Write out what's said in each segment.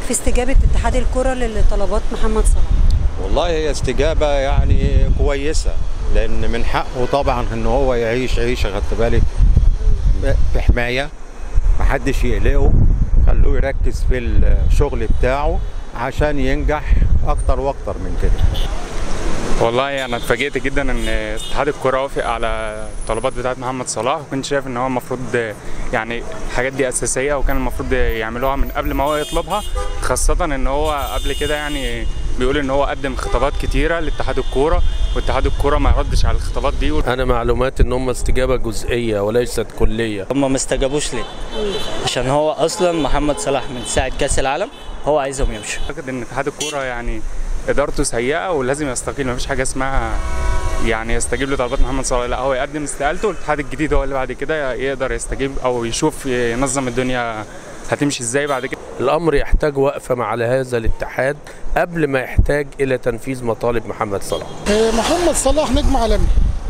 في استجابه اتحاد الكره لطلبات محمد صلاح والله هي استجابة يعني كويسة لأن من حقه طبعا إن هو يعيش عيشة خدت بالك في حماية محدش يقلقه خلوه يركز في الشغل بتاعه عشان ينجح أكتر وأكتر من كده والله انا اتفاجئت جدا ان اتحاد الكره وافق على الطلبات بتاعت محمد صلاح وكنت شايف ان هو المفروض يعني الحاجات دي اساسيه وكان المفروض يعملوها من قبل ما هو يطلبها خاصه ان هو قبل كده يعني بيقول ان هو قدم خطابات كتيره لاتحاد الكوره واتحاد الكوره ما ردش على الخطابات دي انا معلومات ان هم استجابه جزئيه وليست كليه هم ما استجابوش ليه عشان هو اصلا محمد صلاح من ساعه كاس العالم هو عايزهم يمشوا اعتقد ان اتحاد الكوره يعني ادارته سيئه ولازم يستقيل مفيش حاجه اسمها يعني يستجيب لطلبات محمد صلاح لا هو يقدم استقالته والاتحاد الجديد هو اللي بعد كده يقدر يستجيب او يشوف ينظم الدنيا هتمشي ازاي بعد كده الامر يحتاج وقفه مع هذا الاتحاد قبل ما يحتاج الى تنفيذ مطالب محمد صلاح آه، محمد صلاح نجم عالمي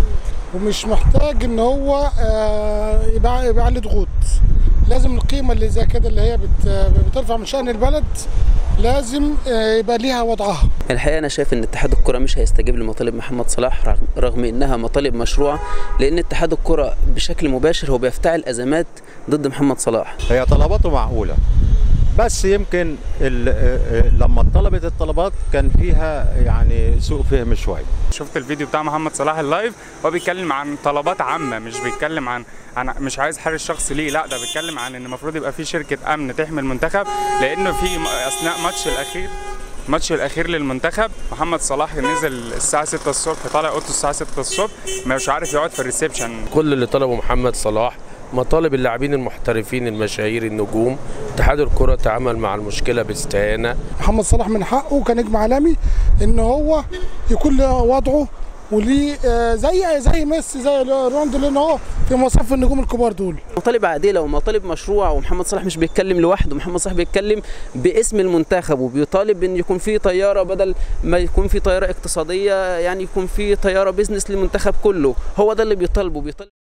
ومش محتاج ان هو آه، يبقى يبقى عليه ضغوط لازم القيمه اللي زي كده اللي هي بت- بترفع من شان البلد لازم آه، يبقى ليها وضعها الحقيقه انا شايف ان اتحاد الكره مش هيستجيب لمطالب محمد صلاح رغم- رغم انها مطالب مشروعه لان اتحاد الكره بشكل مباشر هو بيفتعل ازمات ضد محمد صلاح هي طلباته معقولة بس يمكن ال- آه، آه، لما طلبت الطلبات كان فيها يعني سوء فهم شوية شفت الفيديو بتاع محمد صلاح اللايف هو بيتكلم عن طلبات عامه مش بيتكلم عن عن مش عايز حارس شخص ليه لا ده بيتكلم عن ان المفروض يبقى في شركه امن تحمي المنتخب لانه في م- اثناء ماتش الاخير الماتش الاخير للمنتخب محمد صلاح نزل الساعه 6 الصبح طالع اوضته الساعه 6 الصبح مش عارف يقعد في الريسبشن كل اللي طلبه محمد صلاح مطالب اللاعبين المحترفين المشاهير النجوم اتحاد الكره تعامل مع المشكله باستهانه محمد صلاح من حقه كنجم عالمي ان هو يكون له وضعه وليه آه، زي زي ميسي زي رونالدو لان هو في مصاف النجوم الكبار دول مطالب عادله ومطالب مشروع ومحمد صلاح مش بيتكلم لوحده محمد صلاح بيتكلم باسم المنتخب وبيطالب ان يكون في طياره بدل ما يكون في طياره اقتصاديه يعني يكون في طياره بيزنس للمنتخب كله هو ده اللي بيطالبه بيطالب